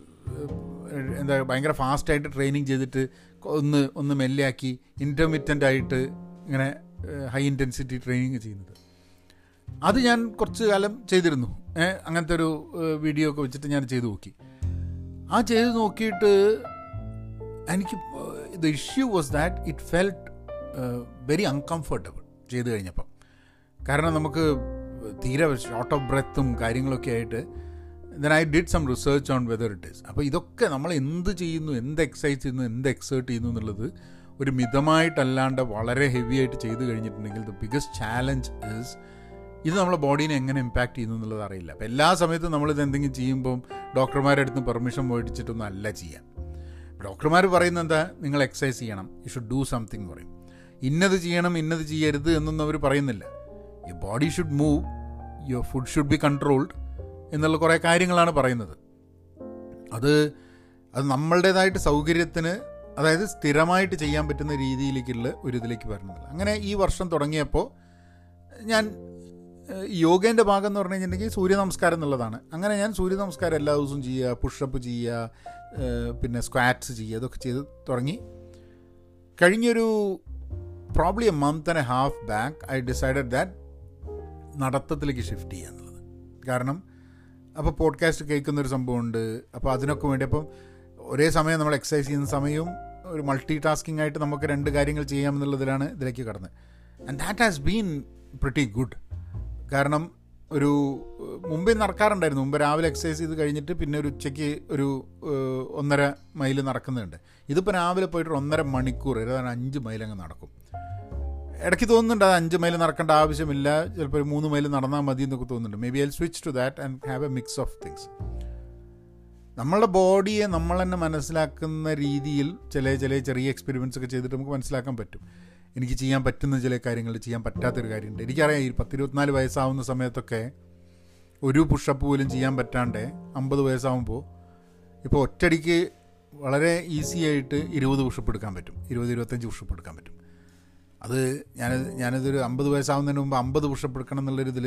ഏഹ്, എന്താ ഭയങ്കര ഫാസ്റ്റായിട്ട് ട്രെയിനിങ് ചെയ്തിട്ട് ഒന്ന് ഒന്ന് മെല്ലെയാക്കി ഇൻ്റർമീഡിയൻ്റ് ആയിട്ട് ഇങ്ങനെ ഹൈ ഇൻറ്റൻസിറ്റി ട്രെയിനിങ് ചെയ്യുന്നത് അത് ഞാൻ കുറച്ച് കാലം ചെയ്തിരുന്നു ഏ, അങ്ങനത്തെ ഒരു ഏഹ്, വീഡിയോ ഒക്കെ വെച്ചിട്ട് ഞാൻ ചെയ്തു നോക്കി ആ ചെയ്ത് നോക്കിയിട്ട് എനിക്ക് the issue was that it felt very uncomfortable ചെയ്ത് കഴിഞ്ഞപ്പം കാരണം നമുക്ക് തീരെ ഷോർട്ട് ഓഫ് ബ്രെത്തും കാര്യങ്ങളൊക്കെ ആയിട്ട് then I did some research on whether it is അപ്പോൾ ഇതൊക്കെ നമ്മൾ എന്ത് ചെയ്യുന്നു എന്ത് എക്സസൈസ് ചെയ്യുന്നു എന്ത് എക്സേർട്ട് ചെയ്യുന്നു എന്നുള്ളത് ഒരു മിതമായിട്ടല്ലാണ്ട് വളരെ ഹെവി ആയിട്ട് ചെയ്ത് കഴിഞ്ഞിട്ടുണ്ടെങ്കിൽ ദ ബിഗസ്റ്റ് ചാലഞ്ച് ഈസ് ഇത് നമ്മളെ ബോഡീനെ എങ്ങനെ ഇമ്പാക്റ്റ് ചെയ്യുന്നു എന്നുള്ളത് അറിയില്ല അപ്പോൾ എല്ലാ സമയത്തും നമ്മളിത് എന്തെങ്കിലും ചെയ്യുമ്പം ഡോക്ടർമാരുടെ അടുത്ത് പെർമിഷൻ മേടിച്ചിട്ടൊന്നും അല്ല ചെയ്യാം ഡോക്ടർമാർ പറയുന്നത് എന്താ നിങ്ങൾ എക്സസൈസ് ചെയ്യണം യു ഷുഡ് ഡൂ സംതിങ് പറയും ഇന്നത് ചെയ്യണം ഇന്നത് ചെയ്യരുത് എന്നൊന്നും അവർ പറയുന്നില്ല your body should move your food should be controlled എന്നുള്ള കുറേ കാര്യങ്ങളാണ് പറയുന്നത് അത് അത് നമ്മളുടേതായിട്ട് സൗകര്യത്തിന് അതായത് സ്ഥിരമായിട്ട് ചെയ്യാൻ പറ്റുന്ന രീതിയിലേക്കുള്ള ഒരു ഇതിലേക്ക് വരുന്നില്ല അങ്ങനെ ഈ വർഷം തുടങ്ങിയപ്പോൾ ഞാൻ ഏഹ്, യോഗേൻ്റെ ഭാഗം എന്ന് പറഞ്ഞു കഴിഞ്ഞിട്ടുണ്ടെങ്കിൽ സൂര്യ നമസ്കാരം എന്നുള്ളതാണ് അങ്ങനെ ഞാൻ സൂര്യ നമസ്കാരം എല്ലാ ദിവസവും ചെയ്യുക പുഷപ്പ് ചെയ്യുക ഏഹ്, പിന്നെ സ്ക്വാറ്റ്സ് ചെയ്യുക ഇതൊക്കെ ചെയ്ത് തുടങ്ങി കഴിഞ്ഞൊരു probably a month and a half back I decided that നടത്തത്തിലേക്ക് ഷിഫ്റ്റ് ചെയ്യുക എന്നുള്ളത് കാരണം അപ്പോൾ പോഡ്കാസ്റ്റ് കേൾക്കുന്ന ഒരു സംഭവമുണ്ട് അപ്പോൾ അതിനൊക്കെ വേണ്ടി അപ്പം ഒരേ സമയം നമ്മൾ എക്സസൈസ് ചെയ്യുന്ന സമയവും ഒരു മൾട്ടി ടാസ്കിംഗ് ആയിട്ട് നമുക്ക് രണ്ട് കാര്യങ്ങൾ ചെയ്യാമെന്നുള്ളതിലാണ് ഇതിലേക്ക് കടന്നത് and that has been pretty good കാരണം ഒരു ഏഹ്, മുമ്പേ നടക്കാറുണ്ടായിരുന്നു മുമ്പ് രാവിലെ എക്സസൈസ് ചെയ്ത് കഴിഞ്ഞിട്ട് പിന്നെ ഒരു ഉച്ചയ്ക്ക് ഒരു ഏഹ്, ഒന്നര മൈൽ നടക്കുന്നുണ്ട് ഇതിപ്പോൾ രാവിലെ പോയിട്ട് ഒരു ഒന്നര മണിക്കൂർ ഏതാണ്ട് അഞ്ച് മൈൽ അങ്ങ് നടക്കും ഇടയ്ക്ക് തോന്നുന്നുണ്ട് അത് അഞ്ച് മൈൽ നടക്കേണ്ട ആവശ്യമില്ല ചിലപ്പോൾ ഒരു മൂന്ന് മൈൽ നടന്നാൽ മതി എന്നൊക്കെ തോന്നുന്നുണ്ട് maybe I switch to that and have a mix of things നമ്മളുടെ ബോഡിയെ നമ്മൾ തന്നെ മനസ്സിലാക്കുന്ന രീതിയിൽ ചില ചില ചെറിയ എക്സ്പെരിമെൻറ്റ്സ് ഒക്കെ ചെയ്തിട്ട് നമുക്ക് മനസ്സിലാക്കാൻ പറ്റും എനിക്ക് ചെയ്യാൻ പറ്റുന്ന ചില കാര്യങ്ങൾ ചെയ്യാൻ പറ്റാത്തൊരു കാര്യമുണ്ട് എനിക്കറിയാം ഈ പത്തിരുപത്തിനാല് വയസ്സാവുന്ന സമയത്തൊക്കെ ഒരു പുഷപ്പ് പോലും ചെയ്യാൻ പറ്റാണ്ട് അമ്പത് വയസ്സാവുമ്പോൾ ഇപ്പോൾ ഒറ്റയടിക്ക് വളരെ ഈസി ആയിട്ട് ഇരുപത് പുഷപ്പ് എടുക്കാൻ പറ്റും ഇരുപത് ഇരുപത്തഞ്ച് പുഷപ്പ് എടുക്കാൻ പറ്റും അത് ഞാൻ ഞാനിതൊരു അമ്പത് വയസ്സാവുന്നതിന് മുമ്പ് അമ്പത് പുഷപ്പ് എടുക്കണം എന്നുള്ളൊരിതിൽ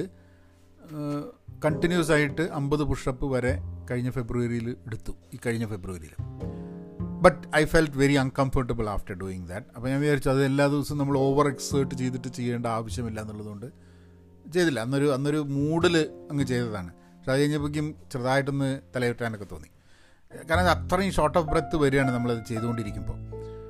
കണ്ടിന്യൂസ് ആയിട്ട് അമ്പത് പുഷപ്പ് വരെ കഴിഞ്ഞ ഫെബ്രുവരിയിൽ എടുത്തു ഈ കഴിഞ്ഞ ഫെബ്രുവരിയിൽ but I felt very uncomfortable after doing that അപ്പോൾ ഞാൻ വിചാരിച്ചു അത് എല്ലാ ദിവസവും നമ്മൾ ഓവർ എക്സേർട്ട് ചെയ്തിട്ട് ചെയ്യേണ്ട ആവശ്യമില്ല എന്നുള്ളതുകൊണ്ട് ചെയ്തില്ല അന്നൊരു അന്നൊരു മൂഡിൽ അങ്ങ് ചെയ്തതാണ് പക്ഷെ അത് കഴിഞ്ഞപ്പോഴേക്കും ചെറുതായിട്ടൊന്ന് തലയുറ്റാനൊക്കെ തോന്നി കാരണം അത് അത്രയും ഷോർട്ട് ഓഫ് ബ്രെത്ത് വരികയാണ് നമ്മളത് ചെയ്തുകൊണ്ടിരിക്കുമ്പോൾ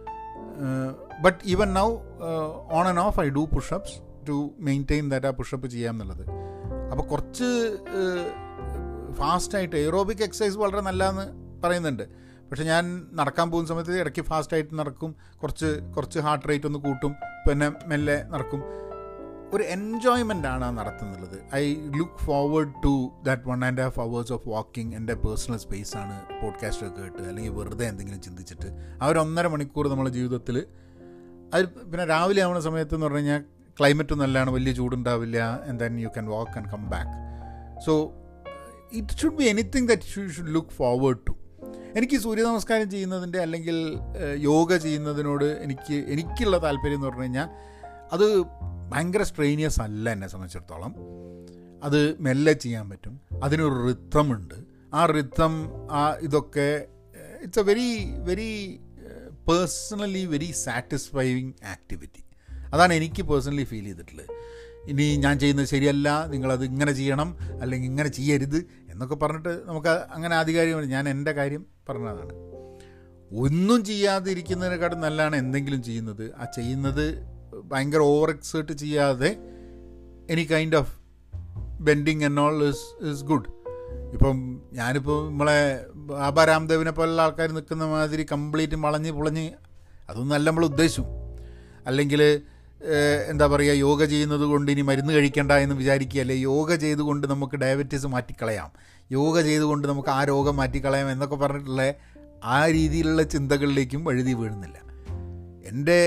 but even now on and off I do pushups to maintain that ആ പുഷപ്പ് ചെയ്യാം എന്നുള്ളത് അപ്പോൾ കുറച്ച് ഫാസ്റ്റായിട്ട് എയറോബിക് എക്സസൈസ് വളരെ നല്ലതെന്ന് പറയുന്നുണ്ട് പക്ഷെ ഞാൻ നടക്കാൻ പോകുന്ന സമയത്ത് ഇടയ്ക്ക് ഫാസ്റ്റായിട്ട് നടക്കും കുറച്ച് കുറച്ച് ഹാർട്ട് റേറ്റ് ഒന്ന് കൂട്ടും പിന്നെ മെല്ലെ നടക്കും ഒരു എൻജോയ്മെൻ്റ് ആണ് ആ നടത്തുന്നുള്ളത് I look forward to that one and half hours of walking എൻ്റെ പേഴ്സണൽ സ്പേസ് ആണ് പോഡ്കാസ്റ്റ് ഒക്കെ കേട്ട് അല്ലെങ്കിൽ വെറുതെ എന്തെങ്കിലും ചിന്തിച്ചിട്ട് ആ ഒരു ഒന്നര മണിക്കൂർ നമ്മുടെ ജീവിതത്തിൽ അത് പിന്നെ രാവിലെ ആവുന്ന സമയത്ത് എന്ന് പറഞ്ഞു കഴിഞ്ഞാൽ ക്ലൈമറ്റ് നല്ലതാണ് വലിയ ചൂടുണ്ടാവില്ല and then you can walk and come back so it should be anything that you should look forward to എനിക്ക് സൂര്യ നമസ്കാരം ചെയ്യുന്നതിൻ്റെ അല്ലെങ്കിൽ ഏഹ്, യോഗ ചെയ്യുന്നതിനോട് എനിക്ക് എനിക്കുള്ള താല്പര്യം എന്ന് പറഞ്ഞു കഴിഞ്ഞാൽ അത് ഭയങ്കര സ്ട്രെയിനിയസ് അല്ല എന്നെ സംബന്ധിച്ചിടത്തോളം അത് മെല്ലെ ചെയ്യാൻ പറ്റും അതിനൊരു റിത്തമുണ്ട് ആ റിത്തം ആ ഇതൊക്കെ it's a very very personally very satisfying activity അതാണ് എനിക്ക് പേഴ്സണലി ഫീൽ ചെയ്തിട്ടുള്ളത് ഇനി ഞാൻ ചെയ്യുന്നത് ശരിയല്ല നിങ്ങളത് ഇങ്ങനെ ചെയ്യണം അല്ലെങ്കിൽ ഇങ്ങനെ ചെയ്യരുത് എന്നൊക്കെ പറഞ്ഞിട്ട് നമുക്ക് അങ്ങനെ ആധികാരികമാണ് ഞാൻ എൻ്റെ കാര്യം പറഞ്ഞതാണ് ഒന്നും ചെയ്യാതെ ഇരിക്കുന്നതിനെക്കാട്ടും നല്ലതാണ് എന്തെങ്കിലും ചെയ്യുന്നത് ആ ചെയ്യുന്നത് ഭയങ്കര ഓവർ എക്സേർട്ട് ചെയ്യാതെ any kind of bending and all is is good ഇപ്പം ഞാനിപ്പോൾ നമ്മളെ ബാബ രാംദേവിനെ പോലുള്ള ആൾക്കാർ നിൽക്കുന്ന മാതിരി കംപ്ലീറ്റ് വളഞ്ഞ് പുളഞ്ഞ് അതൊന്നല്ല നമ്മൾ ഉദ്ദേശിച്ചു അല്ലെങ്കിൽ എന്താ പറയുക യോഗ ചെയ്യുന്നത് കൊണ്ട് ഇനി മരുന്ന് കഴിക്കണ്ട എന്ന് വിചാരിക്കുകയല്ലേ യോഗ ചെയ്തുകൊണ്ട് നമുക്ക് ഡയബറ്റീസ് മാറ്റിക്കളയാം യോഗ ചെയ്തുകൊണ്ട് നമുക്ക് ആ രോഗം മാറ്റിക്കളയാം എന്നൊക്കെ പറഞ്ഞിട്ടുള്ള ആ രീതിയിലുള്ള ചിന്തകളിലേക്കും വഴുതി വീഴുന്നില്ല എൻ്റെ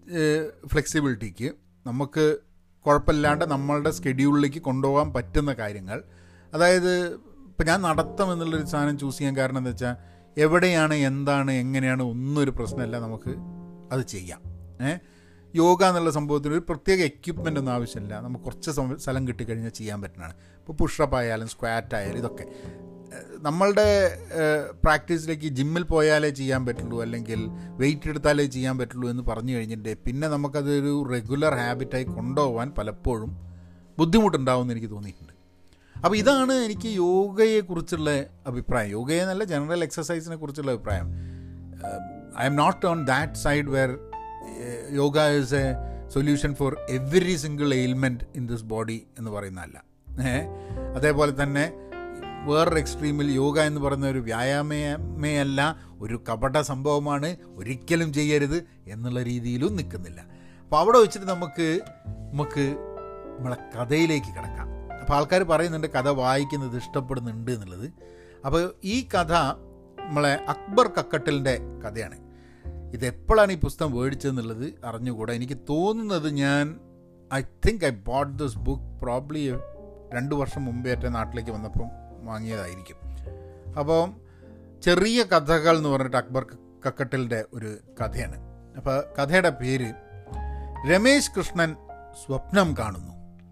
ഫ്ലെക്സിബിലിറ്റിക്ക് നമുക്ക് കുഴപ്പമില്ലാണ്ട് നമ്മളുടെ സ്കെഡ്യൂളിലേക്ക് കൊണ്ടുപോകാൻ പറ്റുന്ന കാര്യങ്ങൾ അതായത് ഇപ്പം ഞാൻ നടത്തം എന്നുള്ളൊരു സാധനം ചൂസ് ചെയ്യാൻ കാരണം എന്താ വെച്ചാൽ എവിടെയാണ് എന്താണ് എങ്ങനെയാണ് ഒന്നും ഒരു പ്രശ്നമല്ല നമുക്ക് അത് ചെയ്യാം ഏ യോഗ എന്നുള്ള സംഭവത്തിന് ഒരു പ്രത്യേക എക്യുപ്മെൻ്റ് ഒന്നും ആവശ്യമില്ല നമുക്ക് കുറച്ച് സം- സ്ഥലം കിട്ടിക്കഴിഞ്ഞാൽ ചെയ്യാൻ പറ്റുന്നതാണ് ഇപ്പോൾ പുഷപ്പ് ആയാലും സ്ക്വാറ്റ് ആയാലും ഇതൊക്കെ ഏഹ് നമ്മളുടെ പ്രാക്ടീസിലേക്ക് ജിമ്മിൽ പോയാലേ ചെയ്യാൻ പറ്റുള്ളൂ അല്ലെങ്കിൽ വെയിറ്റ് എടുത്താലേ ചെയ്യാൻ പറ്റുള്ളൂ എന്ന് പറഞ്ഞു കഴിഞ്ഞിട്ട് പിന്നെ നമുക്കതൊരു റെഗുലർ ഹാബിറ്റായി കൊണ്ടുപോകാൻ പലപ്പോഴും ബുദ്ധിമുട്ടുണ്ടാവുമെന്ന് എനിക്ക് തോന്നിയിട്ടുണ്ട് അപ്പോൾ ഇതാണ് എനിക്ക് യോഗയെക്കുറിച്ചുള്ള അഭിപ്രായം യോഗയെ നല്ല ജനറൽ എക്സസൈസിനെ കുറിച്ചുള്ള അഭിപ്രായം I'm not on that side where yoga is a solution for every single ailment in this body എന്ന് പറയുന്നതല്ല ഏ അതേപോലെ തന്നെ വേറൊരു എക്സ്ട്രീമിൽ യോഗ എന്ന് പറയുന്ന ഒരു വ്യായാമമേ അല്ല ഒരു കപട സംഭവമാണ് ഒരിക്കലും ചെയ്യരുത് എന്നുള്ള രീതിയിലും നിൽക്കുന്നില്ല അപ്പോൾ അവിടെ വെച്ചിട്ട് നമുക്ക് നമുക്ക് നമ്മളെ കഥയിലേക്ക് കിടക്കാം അപ്പോൾ ആൾക്കാർ പറയുന്നുണ്ട് കഥ വായിക്കുന്നത് ഇഷ്ടപ്പെടുന്നുണ്ട് എന്നുള്ളത് അപ്പോൾ ഈ കഥ നമ്മളെ അക്ബർ കക്കട്ടലിൻ്റെ കഥയാണ് ഇത് എപ്പോഴാണ് ഈ പുസ്തകം മേടിച്ചതെന്നുള്ളത് അറിഞ്ഞുകൂടാ എനിക്ക് തോന്നുന്നത് ഞാൻ I think I bought this book probably രണ്ട് വർഷം മുമ്പേ ഏറ്റ നാട്ടിലേക്ക് വന്നപ്പം വാങ്ങിയതായിരിക്കും അപ്പോൾ ചെറിയ കഥകൾ എന്ന് പറഞ്ഞിട്ട് അക്ബർ കക്കട്ടലിൻ്റെ ഒരു കഥയാണ് അപ്പോൾ കഥയുടെ പേര് രമേശ് കൃഷ്ണൻ സ്വപ്നം കാണുന്നു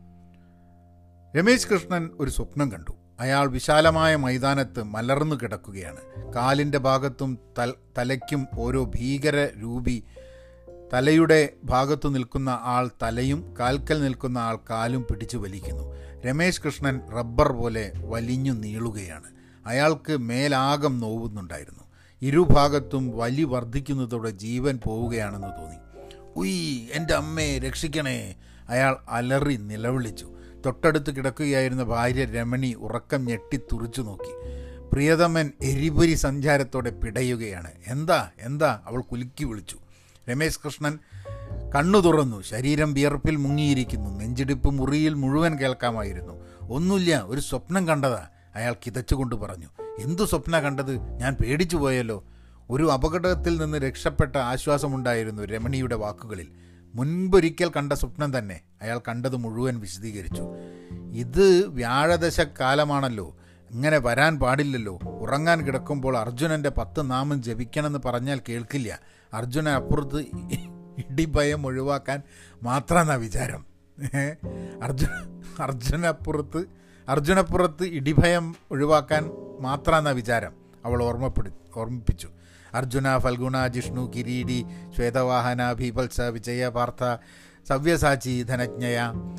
രമേശ് കൃഷ്ണൻ ഒരു സ്വപ്നം കണ്ടു അയാൾ വിശാലമായ മൈതാനത്ത് മലർന്നു കിടക്കുകയാണ് കാലിൻ്റെ ഭാഗത്തും തൽ തലയ്ക്കും ഓരോ ഭീകര രൂപി തലയുടെ ഭാഗത്തു നിൽക്കുന്ന ആൾ തലയും കാൽക്കൽ നിൽക്കുന്ന ആൾ കാലും പിടിച്ചു വലിക്കുന്നു രമേശ് കൃഷ്ണൻ റബ്ബർ പോലെ വലിഞ്ഞു നീളുകയാണ് അയാൾക്ക് മേലാകം നോവുന്നുണ്ടായിരുന്നു ഇരുഭാഗത്തും വലി വർദ്ധിക്കുന്നതോടെ ജീവൻ പോവുകയാണെന്ന് തോന്നി ഉയ് എൻ്റെ അമ്മയെ രക്ഷിക്കണേ അയാൾ അലറി നിലവിളിച്ചു തൊട്ടടുത്ത് കിടക്കുകയായിരുന്ന ഭാര്യ രമണി ഉറക്കം ഞെട്ടി തുറിച്ചു നോക്കി പ്രിയതമൻ എരിപൊരി സഞ്ചാരത്തോടെ പിടയുകയാണ് എന്താ എന്താ അവൾ കുലുക്കി വിളിച്ചു രമേശ് കൃഷ്ണൻ കണ്ണു തുറന്നു ശരീരം വിയർപ്പിൽ മുങ്ങിയിരിക്കുന്നു നെഞ്ചിടിപ്പ് മുറിയിൽ മുഴുവൻ കേൾക്കാമായിരുന്നു ഒന്നുമില്ല ഒരു സ്വപ്നം കണ്ടതാ അയാൾ കിതച്ചുകൊണ്ട് പറഞ്ഞു എന്തു സ്വപ്ന കണ്ടത് ഞാൻ പേടിച്ചു പോയല്ലോ ഒരു അപകടത്തിൽ നിന്ന് രക്ഷപ്പെട്ട ആശ്വാസമുണ്ടായിരുന്നു രമണിയുടെ വാക്കുകളിൽ മുൻപൊരിക്കൽ കണ്ട സ്വപ്നം തന്നെ അയാൾ കണ്ടത് മുഴുവൻ വിശദീകരിച്ചു ഇത് വ്യാഴദശ കാലമാണല്ലോ ഇങ്ങനെ വരാൻ പാടില്ലല്ലോ ഉറങ്ങാൻ കിടക്കുമ്പോൾ അർജുനൻ്റെ പത്ത് നാമം ജപിക്കണമെന്ന് പറഞ്ഞാൽ കേൾക്കില്ല അർജുനൻ അപ്പുറത്ത് ഇടിഭയം ഒഴിവാക്കാൻ മാത്രമെന്നാ വിചാരം ഏ? അർജുന അർജുനപ്പുറത്ത് അർജുനപ്പുറത്ത് ഇടിഭയം ഒഴിവാക്കാൻ മാത്രമെന്നാ വിചാരം അവൾ ഓർമ്മപ്പെടു ഓർമ്മിപ്പിച്ചു അർജുന ഫൽഗുണ ജിഷ്ണു കിരീടി ശ്വേതവാഹന ഭീപത്സ വിജയ പാർത്ഥ സവ്യസാചി ധനജ്ഞയ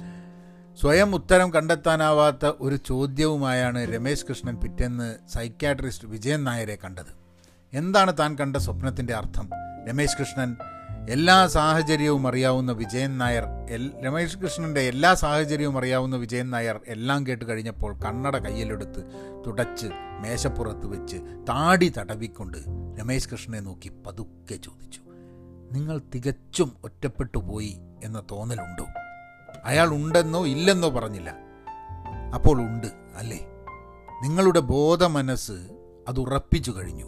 സ്വയം ഉത്തരം കണ്ടെത്താനാവാത്ത ഒരു ചോദ്യവുമായാണ് രമേശ് കൃഷ്ണൻ പിറ്റേന്ന് സൈക്യാട്രിസ്റ്റ് വിജയൻ നായരെ കണ്ടത് എന്താണ് താൻ കണ്ട സ്വപ്നത്തിൻ്റെ അർത്ഥം രമേശ് കൃഷ്ണൻ എല്ലാ സാഹചര്യവും അറിയാവുന്ന വിജയൻ നായർ എൽ രമേശ് കൃഷ്ണൻ്റെ എല്ലാ സാഹചര്യവും അറിയാവുന്ന വിജയൻ നായർ എല്ലാം കേട്ട് കഴിഞ്ഞപ്പോൾ കണ്ണട കയ്യിലെടുത്ത് തുടച്ച് മേശപ്പുറത്ത് വെച്ച് താടി തടവിക്കൊണ്ട് രമേശ് കൃഷ്ണനെ നോക്കി പതുക്കെ ചോദിച്ചു നിങ്ങൾ തികച്ചും ഒറ്റപ്പെട്ടു പോയി എന്ന തോന്നലുണ്ടോ അയാൾ ഉണ്ടെന്നോ ഇല്ലെന്നോ പറഞ്ഞില്ല അപ്പോൾ ഉണ്ട് അല്ലേ നിങ്ങളുടെ ബോധമനസ്സ് അത് ഉറപ്പിച്ചു കഴിഞ്ഞു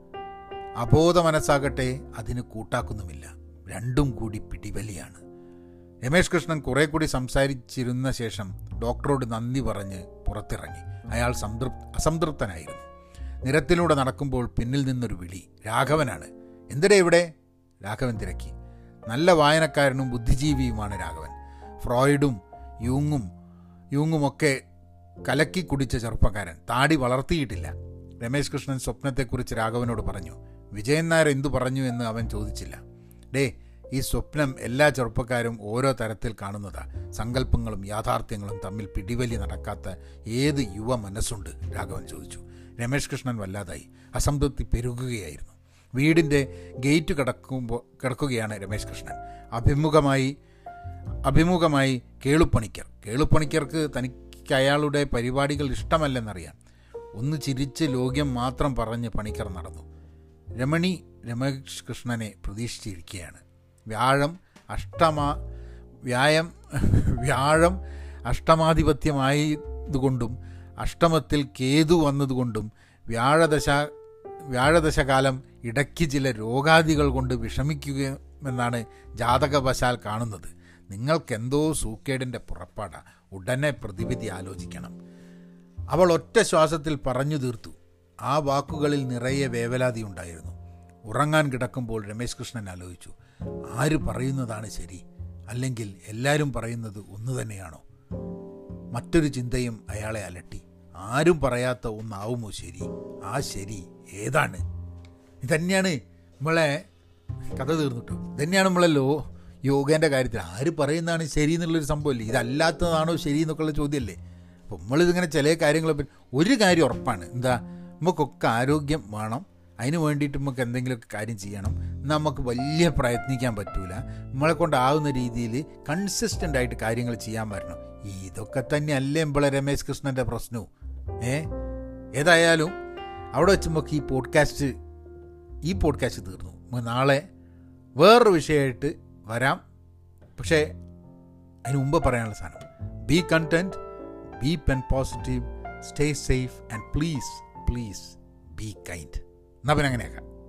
അബോധ മനസ്സാകട്ടെ അതിന് കൂട്ടാക്കുന്നുമില്ല രണ്ടും കൂടി പിടിവലിയാണ് രമേശ് കൃഷ്ണൻ കുറെ കൂടി സംസാരിച്ചിരുന്ന ശേഷം ഡോക്ടറോട് നന്ദി പറഞ്ഞ് പുറത്തിറങ്ങി അയാൾ സംതൃപ് അസംതൃപ്തനായിരുന്നു നിരത്തിലൂടെ നടക്കുമ്പോൾ പിന്നിൽ നിന്നൊരു വിളി രാഘവനാണ് എന്തിടെ ഇവിടെ രാഘവൻ തിരക്കി നല്ല വായനക്കാരനും ബുദ്ധിജീവിയുമാണ് രാഘവൻ ഫ്രോയിഡും യൂങ്ങും യൂങ്ങുമൊക്കെ കലക്കി കുടിച്ച ചെറുപ്പക്കാരൻ താടി വളർത്തിയിട്ടില്ല രമേശ് കൃഷ്ണൻ സ്വപ്നത്തെക്കുറിച്ച് രാഘവനോട് പറഞ്ഞു വിജയൻ നായർ എന്തു പറഞ്ഞു എന്ന് അവൻ ചോദിച്ചില്ല ഡേ ഈ സ്വപ്നം എല്ലാ ചെറുപ്പക്കാരും ഓരോ തരത്തിൽ കാണുന്നതാ സങ്കല്പങ്ങളും യാഥാർത്ഥ്യങ്ങളും തമ്മിൽ പിടിവലി നടക്കാത്ത ഏത് യുവ മനസ്സുണ്ട് രാഘവൻ ചോദിച്ചു രമേശ് കൃഷ്ണൻ വല്ലാതായി അസംതൃപ്തി പെരുകുകയായിരുന്നു വീടിൻ്റെ ഗേറ്റ് കിടക്കുമ്പോൾ കിടക്കുകയാണ് രമേശ് കൃഷ്ണൻ അഭിമുഖമായി അഭിമുഖമായി കേളുപ്പണിക്കർ കേളുപ്പണിക്കർക്ക് തനിക്ക് അയാളുടെ പരിപാടികൾ ഇഷ്ടമല്ലെന്നറിയാം ഒന്ന് ചിരിച്ച് ലോക്യം മാത്രം പറഞ്ഞ് പണിക്കർ നടന്നു രമണി രമേശ് കൃഷ്ണനെ പ്രതീക്ഷിച്ചിരിക്കുകയാണ് വ്യാഴം അഷ്ടമാ വ്യായം വ്യാഴം അഷ്ടമാധിപത്യമായതുകൊണ്ടും അഷ്ടമത്തിൽ കേതു വന്നതുകൊണ്ടും വ്യാഴദശ വ്യാഴദശകാലം ഇടയ്ക്ക് ചില രോഗാദികൾ കൊണ്ട് വിഷമിക്കുകയെന്നാണ് ജാതകവശാൽ കാണുന്നത് നിങ്ങൾക്കെന്തോ സൂക്കേടിൻ്റെ പുറപ്പാടാ ഉടനെ പ്രതിവിധി ആലോചിക്കണം അവൾ ഒറ്റ ശ്വാസത്തിൽ പറഞ്ഞു തീർത്തു ആ വാക്കുകളിൽ നിറയെ വേവലാതി ഉണ്ടായിരുന്നു ഉറങ്ങാൻ കിടക്കുമ്പോൾ രമേശ് കൃഷ്ണൻ ആലോചിച്ചു ആര് പറയുന്നതാണ് ശരി അല്ലെങ്കിൽ എല്ലാവരും പറയുന്നത് ഒന്നു തന്നെയാണോ മറ്റൊരു ചിന്തയും അയാളെ അലട്ടി ആരും പറയാത്ത ഒന്നാവുമോ ശരി ആ ശരി ഏതാണ് ഇതന്നെയാണ് നമ്മളെ കഥ തീർന്നിട്ടു ഇതന്നെയാണ് നമ്മളല്ലോ യോഗേൻ്റെ കാര്യത്തിൽ ആര് പറയുന്നതാണ് ശരി എന്നുള്ളൊരു സംഭവമല്ലേ ഇതല്ലാത്തതാണോ ശരി എന്നൊക്കെയുള്ള ചോദ്യമല്ലേ അപ്പോൾ നമ്മളിതിങ്ങനെ ചില കാര്യങ്ങളെ പറ്റി ഒരു കാര്യം ഉറപ്പാണ് എന്താ നമുക്കൊക്കെ ആരോഗ്യം വേണം അതിന് വേണ്ടിയിട്ട് നമുക്ക് എന്തെങ്കിലുമൊക്കെ കാര്യം ചെയ്യണം എന്നാൽ നമുക്ക് വലിയ പ്രയത്നിക്കാൻ പറ്റൂല നമ്മളെ കൊണ്ടാവുന്ന രീതിയിൽ കൺസിസ്റ്റൻ്റ് ആയിട്ട് കാര്യങ്ങൾ ചെയ്യാൻ പറ്റണം ഇതൊക്കെ തന്നെയല്ലേ ഇമ്പളെ രമേശ് കൃഷ്ണൻ്റെ പ്രശ്നവും ഏ ഏതായാലും അവിടെ വെച്ച് നമുക്ക് ഈ പോഡ്കാസ്റ്റ് ഈ പോഡ്കാസ്റ്റ് തീർന്നു നമുക്ക് നാളെ വേറൊരു വിഷയമായിട്ട് വരാം പക്ഷേ അതിന് മുമ്പ് പറയാനുള്ള സാധനം be content be pen positive stay safe and please please be kind എന്നാൽ പിന്നെ അങ്ങനെയാക്കാം